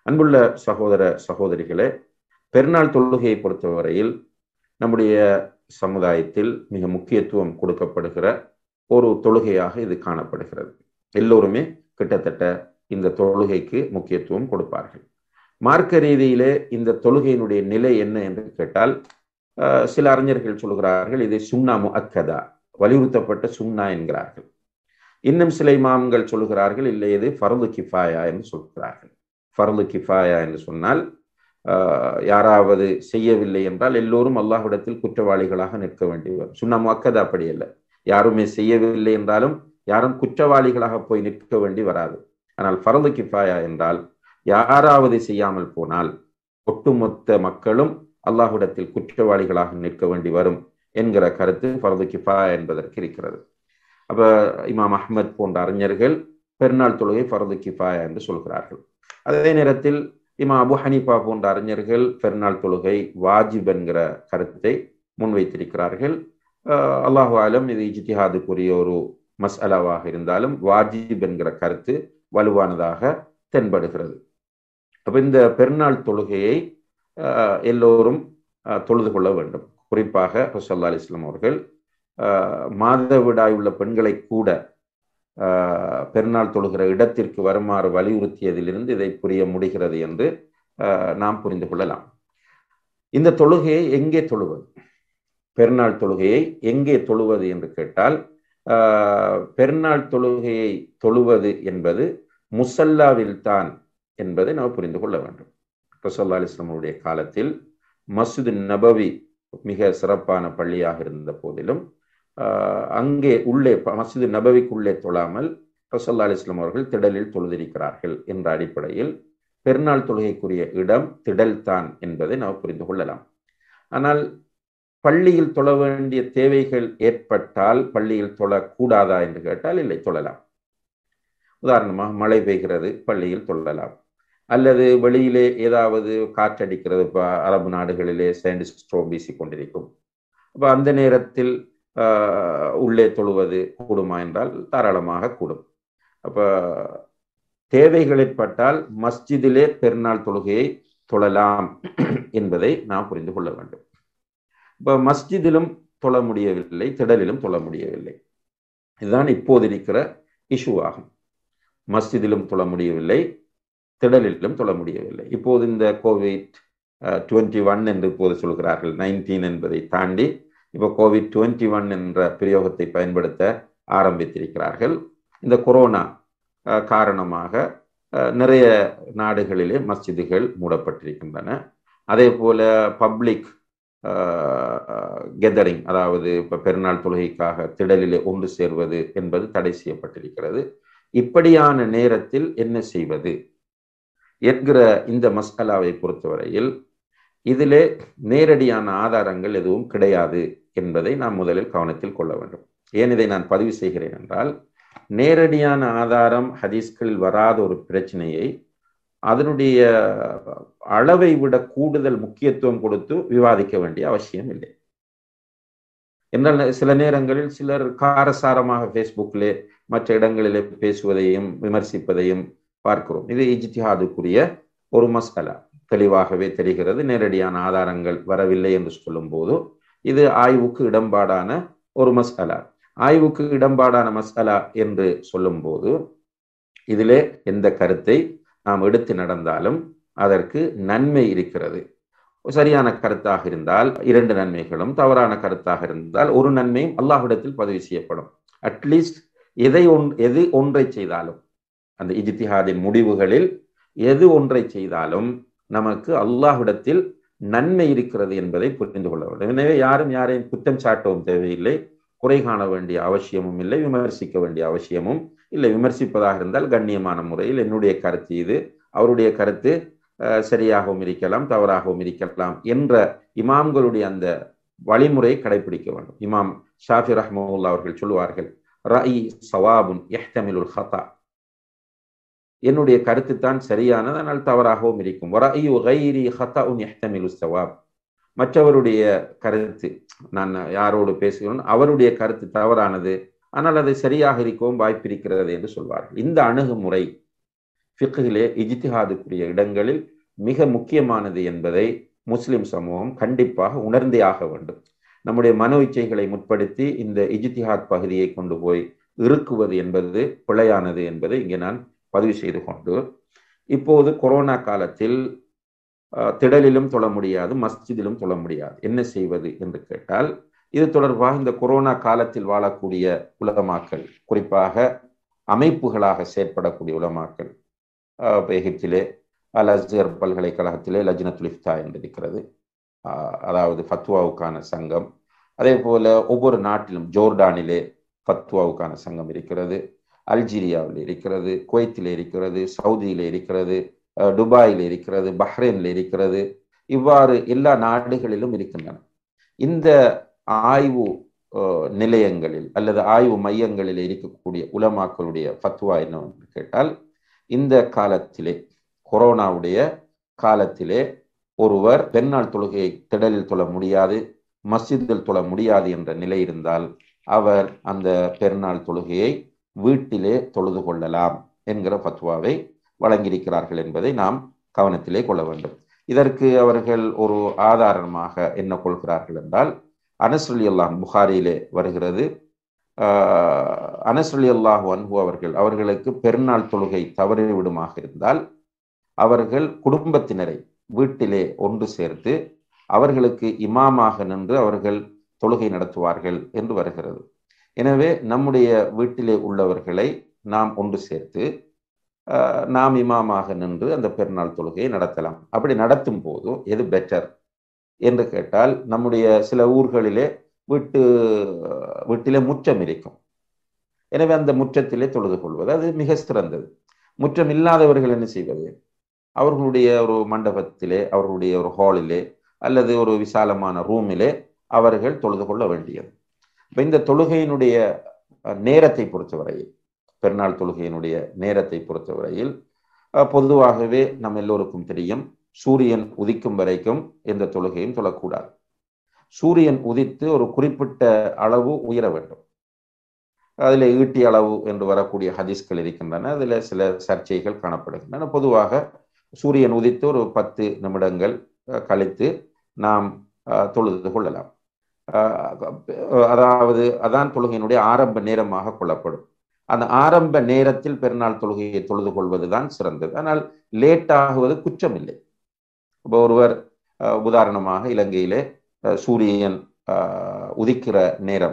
அன்புள்ள சகோதர சகோதரிகளே பெருநாள் தொழுகையை பொறுத்தவரையில் நம்முடைய சமுதாயத்தில் மிக முக்கியத்துவம் கொடுக்கப்படுகிற ஒரு தொழுகையாக இது காணப்படுகிறது எல்லோருமே கிட்டத்தட்ட இந்த தொழுகைக்கு முக்கியத்துவம் கொடுப்பார்கள் மார்க்க ரீதியிலே இந்த தொழுகையினுடைய நிலை என்ன என்று கேட்டால் சில அறிஞர்கள் சொல்கிறார்கள் இது சுண்ணா முஅக்கதா வலியுறுத்தப்பட்ட சுண்ணா என்கிறார்கள் இன்னும் சில இமாம்கள் சொல்கிறார்கள் இல்லை இது ஃபர்து கிஃபாயா என்று சொல்கிறார்கள் ஃபர்து கிஃபாயா என்று சொன்னால் யாராவது செய்யவில்லை என்றால் எல்லோரும் அல்லாஹ்விடத்தில் குற்றவாளிகளாக நிற்க வேண்டி வரும் சுண்ணா முஅக்கதா அப்படி அல்ல யாருமே செய்யவில்லை என்றாலும் யாரும் குற்றவாளிகளாக போய் நிற்க வேண்டி வராது ஆனால் ஃபர்து கிஃபாயா என்றால் யாராவது செய்யாமல் போனால் ஒட்டுமொத்த மக்களும் அல்லாஹ்விடத்தில் குற்றவாளிகளாக நிற்க வேண்டி வரும் என்கிற கருத்து ஃபர்து கிஃபாயா என்பதற்கு இருக்கிறது அப்ப இமாம் அஹ்மத் போன்ற அறிஞர்கள் பெருநாள் தொழுகை ஃபர்து கிஃபாயா என்று சொல்கிறார்கள் அதே நேரத்தில் இமா அபு ஹனீஃபா போன்ற அறிஞர்கள் பெருநாள் தொழுகை வாஜிப் என்கிற கருத்தை முன்வைத்திருக்கிறார்கள் அல்லாஹு ஆலம் இது இஜ்திஹாதுக்குரிய ஒரு மஸ்அலாவாக இருந்தாலும் வாஜிப் என்கிற கருத்து வலுவானதாக தென்படுகிறது அப்ப இந்த பெருநாள் தொழுகையை எல்லோரும் தொழுது கொள்ள வேண்டும் குறிப்பாக ரசல்லா அலிஸ்லாம் அவர்கள் மாதவிடாய் உள்ள பெண்களை கூட பெருநாள் தொழுகிற இடத்திற்கு வருமாறு வலியுறுத்தியதிலிருந்து இதை புரிய முடிகிறது என்று நாம் புரிந்து கொள்ளலாம் இந்த தொழுகையை எங்கே தொழுவது பெருநாள் தொழுகையை எங்கே தொழுவது என்று கேட்டால் பெருநாள் தொழுகையை தொழுவது என்பது முசல்லாவில் தான் என்பதை நாம் புரிந்து கொள்ள வேண்டும் ரசல்லா அலிஸ்லாமுடைய காலத்தில் மசூது நபவி மிக சிறப்பான பள்ளியாக இருந்த போதிலும் அங்கே உள்ளே மசூது நபவிக்குள்ளே தொழாமல் ரசல்லா அலிஸ்லாம் அவர்கள் திடலில் தொழுதிருக்கிறார்கள் என்ற அடிப்படையில் பெருநாள் தொழுகைக்குரிய இடம் திடல் தான் என்பதை நாம் புரிந்து கொள்ளலாம் ஆனால் பள்ளியில் தொழ வேண்டிய தேவைகள் ஏற்பட்டால் பள்ளியில் தொழக்கூடாதா என்று கேட்டால் இல்லை தொழலாம் உதாரணமாக மழை பெய்கிறது பள்ளியில் தொழலாம் அல்லது வெளியிலே ஏதாவது காற்றடிக்கிறது இப்போ அரபு நாடுகளிலே சேண்ட் ஸ்ட்ரோம் வீசி கொண்டிருக்கும் அப்போ அந்த நேரத்தில் உள்ளே தொழுவது கூடுமா என்றால் தாராளமாக கூடும் அப்போ தேவைகள் ஏற்பட்டால் மஸ்ஜிதிலே பெருநாள் தொழுகையை தொழலாம் என்பதை நாம் புரிந்து கொள்ள வேண்டும் இப்போ மஸ்ஜிதிலும் தொழ முடியவில்லை திடலிலும் தொழ முடியவில்லை இதுதான் இப்போது இருக்கிற இஷ்யூ ஆகும் மஸ்ஜிதிலும் தொழ முடியவில்லை திடலிலும் தொழ முடியவில்லை இப்போது இந்த கோவிட் டுவெண்ட்டி ஒன் என்று இப்போது சொல்கிறார்கள் நைன்டீன் என்பதை தாண்டி இப்போ கோவிட் டுவெண்ட்டி ஒன் என்ற பிரயோகத்தை பயன்படுத்த ஆரம்பித்திருக்கிறார்கள் இந்த கொரோனா காரணமாக நிறைய நாடுகளிலே மஸ்ஜிதுகள் மூடப்பட்டிருக்கின்றன அதே போல பப்ளிக் கெதரிங் அதாவது இப்போ பெருநாள் தொழுகைக்காக திடலிலே ஒன்று சேர்வது என்பது தடை செய்யப்பட்டிருக்கிறது இப்படியான நேரத்தில் என்ன செய்வது என்கிற இந்த மசாலாவை பொறுத்தவரையில் இதிலே நேரடியான ஆதாரங்கள் எதுவும் கிடையாது என்பதை நாம் முதலில் கவனத்தில் கொள்ள வேண்டும் ஏன் இதை நான் பதிவு செய்கிறேன் என்றால் நேரடியான ஆதாரம் ஹதீஸ்களில் வராத ஒரு பிரச்சனையை அதனுடைய அளவை விட கூடுதல் முக்கியத்துவம் கொடுத்து விவாதிக்க வேண்டிய அவசியம் இல்லை என்றால் சில நேரங்களில் சிலர் காரசாரமாக ஃபேஸ்புக்கிலே மற்ற இடங்களிலே பேசுவதையும் விமர்சிப்பதையும் பார்க்கிறோம் இது இஜ்திஹாதுக்குரிய ஒரு மசாலா தெளிவாகவே தெரிகிறது நேரடியான ஆதாரங்கள் வரவில்லை என்று சொல்லும் போது இது ஆய்வுக்கு இடம்பாடான ஒரு மசாலா ஆய்வுக்கு இடம்பாடான மசாலா என்று சொல்லும் போது இதிலே எந்த கருத்தை நாம் எடுத்து நடந்தாலும் அதற்கு நன்மை இருக்கிறது சரியான கருத்தாக இருந்தால் இரண்டு நன்மைகளும் தவறான கருத்தாக இருந்தால் ஒரு நன்மையும் அல்லாஹ்விடத்தில் பதிவு செய்யப்படும் அட்லீஸ்ட் எதை ஒன் எது ஒன்றை செய்தாலும் அந்த இஜித்திஹாதின் முடிவுகளில் எது ஒன்றை செய்தாலும் நமக்கு அல்லாஹ்விடத்தில் நன்மை இருக்கிறது என்பதை புரிந்து கொள்ள வேண்டும் எனவே யாரும் யாரையும் குற்றம் சாட்டவும் தேவையில்லை குறை காண வேண்டிய அவசியமும் இல்லை விமர்சிக்க வேண்டிய அவசியமும் இல்லை விமர்சிப்பதாக இருந்தால் கண்ணியமான முறையில் என்னுடைய கருத்து இது அவருடைய கருத்து சரியாகவும் இருக்கலாம் தவறாகவும் இருக்கலாம் என்ற இமாம்களுடைய அந்த வழிமுறையை கடைபிடிக்க வேண்டும் இமாம் ஷாஃபி ரஹ்முல்லா அவர்கள் சொல்லுவார்கள் ரஇ சவாபுன் எஹ்தமிலுல் ஹதா என்னுடைய கருத்து தான் சரியானது ஆனால் தவறாகவும் இருக்கும் வரஇயு கைரி ஹதாஉன் எஹ்தமிலு சவாப் மற்றவருடைய கருத்து நான் யாரோடு பேசுகிறோம் அவருடைய கருத்து தவறானது ஆனால் அது சரியாக இருக்கவும் வாய்ப்பிருக்கிறது என்று சொல்வார்கள் இந்த அணுகுமுறை ஃபிக்கிலே இஜித்திஹாதுக்குரிய இடங்களில் மிக முக்கியமானது என்பதை முஸ்லிம் சமூகம் கண்டிப்பாக உணர்ந்தே ஆக வேண்டும் நம்முடைய மனோ இச்சைகளை முற்படுத்தி இந்த இஜித்திஹாத் பகுதியை கொண்டு போய் இறுக்குவது என்பது பிழையானது என்பதை இங்கே நான் பதிவு செய்து கொண்டு இப்போது கொரோனா காலத்தில் திடலிலும் தொழ முடியாது மஸ்ஜிதிலும் தொழ முடியாது என்ன செய்வது என்று கேட்டால் இது தொடர்பாக இந்த கொரோனா காலத்தில் வாழக்கூடிய உலகமாக்கள் குறிப்பாக அமைப்புகளாக செயற்படக்கூடிய உலமாக்கள் எகிப்திலே அல் அஸ்ஹர் பல்கலைக்கழகத்திலே லஜ்னத்துல் இஃப்தா என்று இருக்கிறது அதாவது ஃபத்வாவுக்கான சங்கம் அதே போல ஒவ்வொரு நாட்டிலும் ஜோர்டானிலே ஃபத்வாவுக்கான சங்கம் இருக்கிறது அல்ஜீரியாவில் இருக்கிறது குவைத்தில் இருக்கிறது சவுதியில் இருக்கிறது துபாயில் இருக்கிறது பஹ்ரைனில் இருக்கிறது இவ்வாறு எல்லா நாடுகளிலும் இருக்கின்றன இந்த ஆய்வு நிலையங்களில் அல்லது ஆய்வு மையங்களில் இருக்கக்கூடிய உலமாக்களுடைய ஃபத்வா என்னவென்று கேட்டால் இந்த காலத்திலே கொரோனாவுடைய காலத்திலே ஒருவர் பெருநாள் தொழுகையை திடலில் தொழ முடியாது மஸ்ஜிதில் தொழ முடியாது என்ற நிலை இருந்தால் அவர் அந்த பெருநாள் தொழுகையை வீட்டிலே தொழுது கொள்ளலாம் என்கிற ஃபத்வாவை வழங்கியிருக்கிறார்கள் என்பதை நாம் கவனத்திலே கொள்ள வேண்டும் இதற்கு அவர்கள் ஒரு ஆதாரமாக என்ன கொள்கிறார்கள் என்றால் அனஸ்ரலி அல்லாஹ் புகாரியிலே வருகிறது அனஸ்ரலி அல்லாஹ் அன்பு அவர்கள் அவர்களுக்கு பெருநாள் தொழுகை தவறிவிடுமாக இருந்தால் அவர்கள் குடும்பத்தினரை வீட்டிலே ஒன்று சேர்த்து அவர்களுக்கு இமாமாக நின்று அவர்கள் தொழுகை நடத்துவார்கள் என்று வருகிறது எனவே நம்முடைய வீட்டிலே உள்ளவர்களை நாம் ஒன்று சேர்த்து நாம் இமாமாக நின்று அந்த பெருநாள் தொழுகையை நடத்தலாம் அப்படி நடத்தும் போது எது பெட்டர் என்று கேட்டால் நம்முடைய சில ஊர்களிலே வீட்டு வீட்டிலே முற்றம் இருக்கும் எனவே அந்த முற்றத்திலே தொழுது கொள்வது அது மிக சிறந்தது முற்றம் இல்லாதவர்கள் என்ன செய்வது அவர்களுடைய ஒரு மண்டபத்திலே அவர்களுடைய ஒரு ஹாலிலே அல்லது ஒரு விசாலமான ரூமிலே அவர்கள் தொழுது கொள்ள வேண்டியது இப்போ இந்த தொழுகையினுடைய நேரத்தை பொறுத்தவரையில் பெருநாள் தொழுகையினுடைய நேரத்தை பொறுத்தவரையில் பொதுவாகவே நம் எல்லோருக்கும் தெரியும் சூரியன் உதிக்கும் வரைக்கும் எந்த தொழுகையும் தொழக்கூடாது சூரியன் உதித்து ஒரு குறிப்பிட்ட அளவு உயர வேண்டும் அதில் ஈட்டி அளவு என்று வரக்கூடிய ஹதீஸ்கள் இருக்கின்றன அதில் சில சர்ச்சைகள் காணப்படுகின்றன பொதுவாக சூரியன் உதித்து ஒரு பத்து நிமிடங்கள் கழித்து நாம் தொழுது கொள்ளலாம் அதாவது அதான் தொழுகையினுடைய ஆரம்ப நேரமாக கொள்ளப்படும் அந்த ஆரம்ப நேரத்தில் பெருநாள் தொழுகையை தொழுது கொள்வதுதான் சிறந்தது ஆனால் லேட் ஆகுவது குற்றம் இல்லை இப்போ ஒருவர் உதாரணமாக இலங்கையிலே சூரியன் உதிக்கிற நேரம்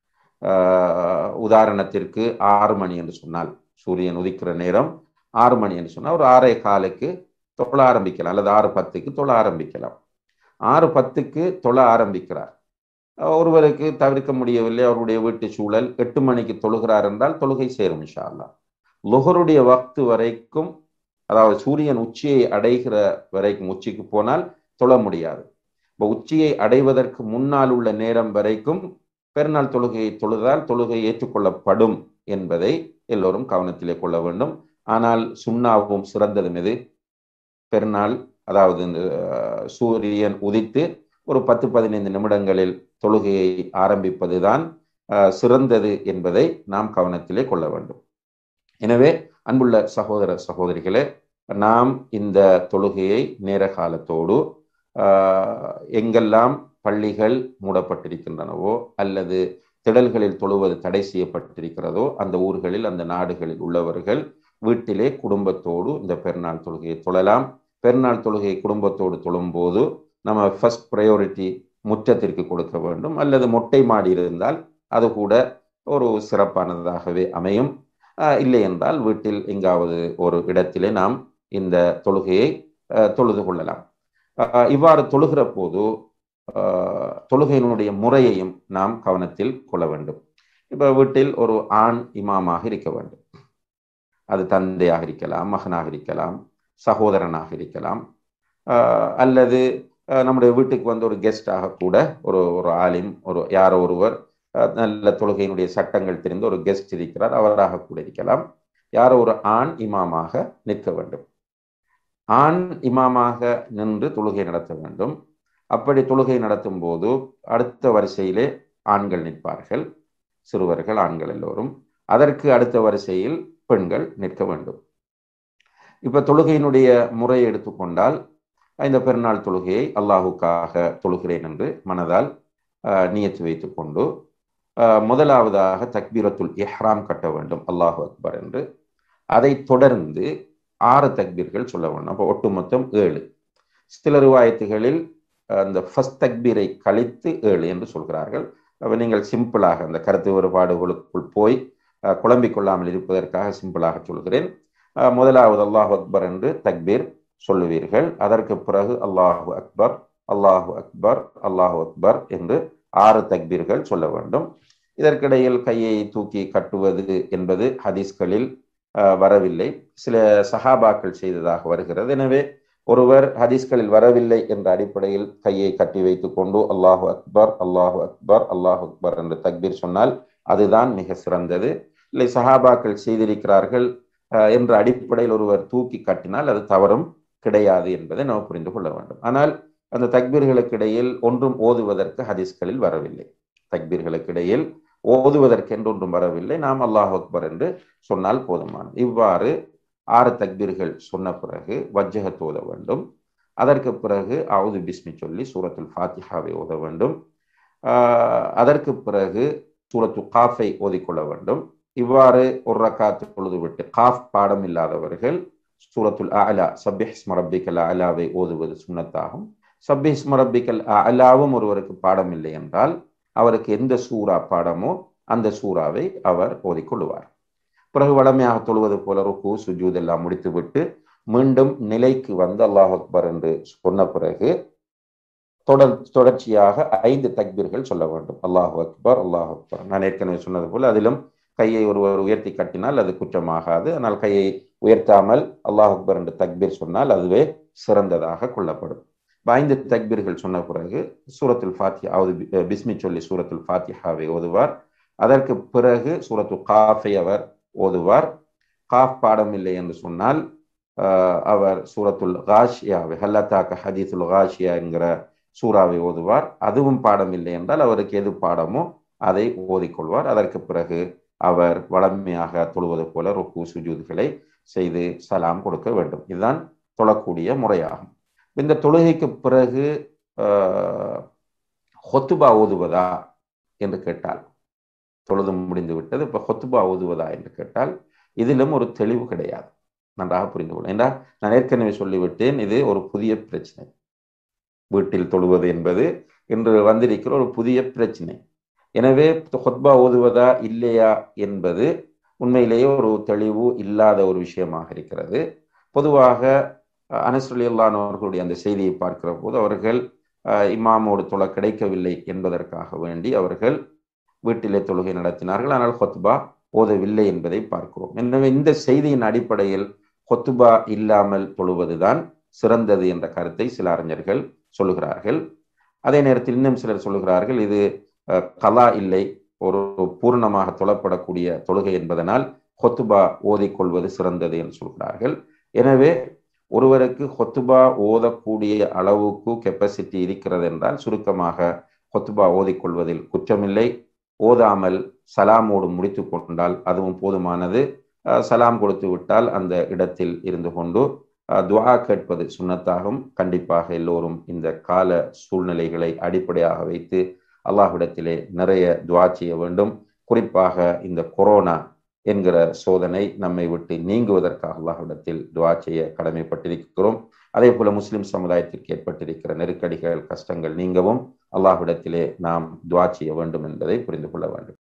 உதாரணத்திற்கு ஆறு மணி என்று சொன்னால் சூரியன் உதிக்கிற நேரம் ஆறு மணி என்று சொன்னால் ஒரு ஆறே காலுக்கு தொழ ஆரம்பிக்கலாம் அல்லது ஆறு பத்துக்கு தொழ ஆரம்பிக்கலாம் ஆறு பத்துக்கு தொழ ஆரம்பிக்கிறார் ஒருவருக்கு தவிர்க்க முடியவில்லை அவருடைய வீட்டு சூழல் எட்டு மணிக்கு தொழுகிறார் என்றால் தொழுகை சேரும் இஷா அல்லா லுகருடைய வக்து வரைக்கும் அதாவது சூரியன் உச்சியை அடைகிற வரைக்கும் உச்சிக்கு போனால் தொழ முடியாது இப்போ உச்சியை அடைவதற்கு முன்னால் உள்ள நேரம் வரைக்கும் பெருநாள் தொழுகையை தொழுதால் தொழுகை ஏற்றுக்கொள்ளப்படும் என்பதை எல்லோரும் கவனத்திலே கொள்ள வேண்டும் ஆனால் சுண்ணாவும் சிறந்ததும் எது பெருநாள் அதாவது இந்த சூரியன் உதித்து ஒரு பத்து பதினைந்து நிமிடங்களில் தொழுகையை ஆரம்பிப்பதுதான் சிறந்தது என்பதை நாம் கவனத்திலே கொள்ள வேண்டும் எனவே அன்புள்ள சகோதர சகோதரிகளே நாம் இந்த தொழுகையை நேர காலத்தோடு எங்கெல்லாம் பள்ளிகள் மூடப்பட்டிருக்கின்றனவோ அல்லது திடல்களில் தொழுவது தடை செய்யப்பட்டிருக்கிறதோ அந்த ஊர்களில் அந்த நாடுகளில் உள்ளவர்கள் வீட்டிலே குடும்பத்தோடு இந்த பெருநாள் தொழுகையை தொழலாம் பெருநாள் தொழுகையை குடும்பத்தோடு தொழும்போது நம்ம ஃபர்ஸ்ட் ப்ரையாரிட்டி முற்றத்திற்கு கொடுக்க வேண்டும் அல்லது மொட்டை மாடி இருந்தால் அது கூட ஒரு சிறப்பானதாகவே அமையும் இல்லை என்றால் வீட்டில் எங்காவது ஒரு இடத்திலே நாம் இந்த தொழுகையை தொழுது கொள்ளலாம் இவ்வாறு தொழுகிற போது தொழுகையினுடைய முறையையும் நாம் கவனத்தில் கொள்ள வேண்டும் இப்போ வீட்டில் ஒரு ஆண் இமாமாக இருக்க வேண்டும் அது தந்தையாக இருக்கலாம் மகனாக இருக்கலாம் சகோதரனாக இருக்கலாம் அல்லது நம்முடைய வீட்டுக்கு வந்து ஒரு கெஸ்டாக கூட ஒரு ஒரு ஆலிம் ஒரு யாரோ ஒருவர் நல்ல தொழுகையினுடைய சட்டங்கள் தெரிந்த ஒரு கெஸ்ட் இருக்கிறார் அவராக கூட இருக்கலாம் யாரோ ஒரு ஆண் இமாமாக நிற்க வேண்டும் ஆண் இமாமாக நின்று தொழுகை நடத்த வேண்டும் அப்படி தொழுகை நடத்தும் போது அடுத்த வரிசையிலே ஆண்கள் நிற்பார்கள் சிறுவர்கள் ஆண்கள் எல்லோரும் அதற்கு அடுத்த வரிசையில் பெண்கள் நிற்க வேண்டும் இப்ப தொழுகையினுடைய முறையை எடுத்துக்கொண்டால் இந்த பெருநாள் தொழுகையை அல்லாஹுக்காக தொழுகிறேன் என்று மனதால் நியத்து வைத்துக் கொண்டு முதலாவதாக தக்பீரத்துல் இஹ்ராம் கட்ட வேண்டும் அல்லாஹு அக்பர் என்று அதை தொடர்ந்து ஆறு தக்பீர்கள் சொல்ல வேண்டும் அப்போ ஒட்டுமொத்தம் ஏழு சில ரிவாயத்துகளில் அந்த ஃபஸ்ட் தக்பீரை கழித்து ஏழு என்று சொல்கிறார்கள் அப்போ நீங்கள் சிம்பிளாக அந்த கருத்து வேறுபாடுகளுக்குள் போய் குழம்பிக் கொள்ளாமல் இருப்பதற்காக சிம்பிளாக சொல்கிறேன் முதலாவது அல்லாஹு அக்பர் என்று தக்பீர் சொல்லுவீர்கள் அதற்கு பிறகு அல்லாஹு அக்பர் அல்லாஹு அக்பர் அல்லாஹு அக்பர் என்று ஆறு தக்பீர்கள் சொல்ல வேண்டும் இதற்கிடையில் கையை தூக்கி கட்டுவது என்பது ஹதீஸ்களில் வரவில்லை சில சஹாபாக்கள் செய்ததாக வருகிறது எனவே ஒருவர் ஹதீஸ்களில் வரவில்லை என்ற அடிப்படையில் கையை கட்டி வைத்துக் கொண்டு அல்லாஹு அக்பர் அல்லாஹு அக்பர் அல்லாஹு அக்பர் என்று தக்பீர் சொன்னால் அதுதான் மிக சிறந்தது இல்லை சஹாபாக்கள் செய்திருக்கிறார்கள் என்ற அடிப்படையில் ஒருவர் தூக்கி கட்டினால் அது தவறும் கிடையாது என்பதை நாம் புரிந்து கொள்ள வேண்டும் ஆனால் அந்த தக்பீர்களுக்கு இடையில் ஒன்றும் ஓதுவதற்கு ஹதீஸ்களில் வரவில்லை தக்பீர்களுக்கு இடையில் ஓதுவதற்கு என்று ஒன்றும் வரவில்லை நாம் அல்லாஹ் அக்பர் என்று சொன்னால் போதுமானது இவ்வாறு ஆறு தக்பீர்கள் சொன்ன பிறகு வஜ்ஜகத் ஓத வேண்டும் அதற்கு பிறகு அவுது பிஸ்மி சொல்லி சூரத்துல் ஃபாத்திஹாவை ஓத வேண்டும் அதற்கு பிறகு சூரத்து காஃபை ஓதிக்கொள்ள வேண்டும் இவ்வாறு ஒரு ரக்காத்து பொழுது விட்டு காஃப் பாடம் இல்லாதவர்கள் சூரத்துல் அலா சபிஹ் ஸ்மரபிக்கல் அலாவை ஓதுவது சுண்ணத்தாகும் சபிஹ் ஸ்மரபிக்கல் அலாவும் ஒருவருக்கு பாடம் இல்லை என்றால் அவருக்கு எந்த சூறா பாடமோ அந்த சூறாவை அவர் ஓதிக்கொள்ளுவார் பிறகு வளமையாக தொழுவது போல ருக்கு சுஜூத் எல்லாம் முடித்துவிட்டு மீண்டும் நிலைக்கு வந்து அல்லாஹ் அக்பர் என்று சொன்ன பிறகு தொடர் தொடர்ச்சியாக ஐந்து தக்பீர்கள் சொல்ல வேண்டும் அல்லாஹு அக்பர் அல்லாஹ் அக்பர் நான் ஏற்கனவே சொன்னது போல அதிலும் கையை ஒருவர் உயர்த்தி கட்டினால் அது குற்றமாகாது ஆனால் கையை உயர்த்தாமல் அல்லாஹ் அக்பர் என்று தக்பீர் சொன்னால் அதுவே சிறந்ததாக கொள்ளப்படும் ஐந்து தக்பீர்கள் சொன்ன பிறகு சூரத்துல் ஃபாத்தியாவது பிஸ்மி சொல்லி சூரத்துல் ஃபாத்தியாவை ஓதுவார் அதற்கு பிறகு சூரத்து காஃபை அவர் ஓதுவார் காஃப் பாடம் இல்லை என்று சொன்னால் அவர் சூரத்துல் காஷியாவை ஹல்லத்தாக்க ஹதீசுல் காஷியா என்கிற சூறாவை ஓதுவார் அதுவும் பாடம் இல்லை என்றால் அவருக்கு எது பாடமோ அதை ஓதிக்கொள்வார் அதற்கு பிறகு அவர் வளமையாக தொழுவது போல ருக்கு சுஜூதுகளை செய்து சலாம் கொடுக்க வேண்டும் இதுதான் தொழக்கூடிய முறையாகும் இந்த தொழுகைக்கு பிறகு ஹொத்துபா ஓதுவதா என்று கேட்டால் தொழுது முடிந்து விட்டது இப்போ ஹொத்துபா ஓதுவதா என்று கேட்டால் இதிலும் ஒரு தெளிவு கிடையாது நன்றாக புரிந்து கொள்ளும் என்றால் நான் ஏற்கனவே சொல்லிவிட்டேன் இது ஒரு புதிய பிரச்சனை வீட்டில் தொழுவது என்பது இன்று வந்திருக்கிற ஒரு புதிய பிரச்சனை எனவே ஹொத்பா ஓதுவதா இல்லையா என்பது உண்மையிலேயே ஒரு தெளிவு இல்லாத ஒரு விஷயமாக இருக்கிறது பொதுவாக அனசுலியல்லான் அவர்களுடைய அந்த செய்தியை பார்க்கிற போது அவர்கள் இமாமோடு தொழ கிடைக்கவில்லை என்பதற்காக வேண்டி அவர்கள் வீட்டிலே தொழுகை நடத்தினார்கள் ஆனால் ஹொத்பா ஓதவில்லை என்பதை பார்க்கிறோம் எனவே இந்த செய்தியின் அடிப்படையில் ஹொத்துபா இல்லாமல் தொழுவதுதான் சிறந்தது என்ற கருத்தை சில அறிஞர்கள் சொல்லுகிறார்கள் அதே நேரத்தில் இன்னும் சிலர் சொல்லுகிறார்கள் இது கலா இல்லை ஒரு பூர்ணமாக தொழப்படக்கூடிய தொழுகை என்பதனால் ஹொத்துபா ஓதிக்கொள்வது சிறந்தது என்று சொல்கிறார்கள் எனவே ஒருவருக்கு ஹொத்துபா ஓதக்கூடிய அளவுக்கு கெப்பாசிட்டி இருக்கிறது என்றால் சுருக்கமாக ஹொத்துபா ஓதிக்கொள்வதில் குற்றமில்லை ஓதாமல் சலாமோடு முடித்து கொண்டால் அதுவும் போதுமானது சலாம் கொடுத்து விட்டால் அந்த இடத்தில் இருந்து கொண்டு துவா கேட்பது சுண்ணத்தாகும் கண்டிப்பாக எல்லோரும் இந்த கால சூழ்நிலைகளை அடிப்படையாக வைத்து அல்லாஹ்விடத்திலே நிறைய துவா செய்ய வேண்டும் குறிப்பாக இந்த கொரோனா என்கிற சோதனை நம்மை விட்டு நீங்குவதற்காக அல்லாஹ்விடத்தில் துவா செய்ய கடமைப்பட்டிருக்கிறோம் அதே போல முஸ்லிம் சமுதாயத்திற்கு ஏற்பட்டிருக்கிற நெருக்கடிகள் கஷ்டங்கள் நீங்கவும் அல்லாஹ்விடத்திலே நாம் துவா செய்ய வேண்டும் என்பதை புரிந்து கொள்ள வேண்டும்